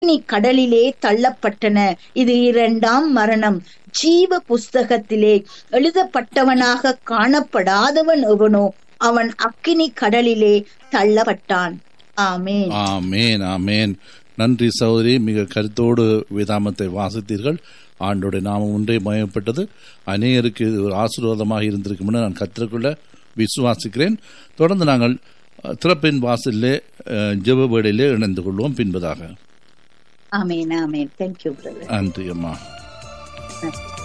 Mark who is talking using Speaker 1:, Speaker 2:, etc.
Speaker 1: நீ கடலிலே தள்ளப்பட்டன இது இரண்டாம் மரணம் ஜீவ புஸ்தகத்திலே எழுதப்பட்டவனாக காணப்படாதவன் எவனோ அவன் அக்கினி கடலிலே தள்ளப்பட்டான் ஆமேன்
Speaker 2: ஆமேன் ஆமேன் நன்றி சகோதரி மிக கருத்தோடு வேதாமத்தை வாசித்தீர்கள் ஆண்டோடைய நாமம் ஒன்றே மயப்பட்டது அநேகருக்கு இது ஒரு ஆசீர்வாதமாக இருந்திருக்கும்னு நான் கற்றுக்கொள்ள விசுவாசிக்கிறேன் தொடர்ந்து நாங்கள் அஹ், திறப்பின் வாசலிலே அஹ், ஜெப வேளையிலே இணைந்து கொள்வோம் பின்பதாக
Speaker 1: ஆமேன் ஆமேன் தேங்க்யூ பிரதர்
Speaker 2: நன்றி அம்மா
Speaker 1: நன்றி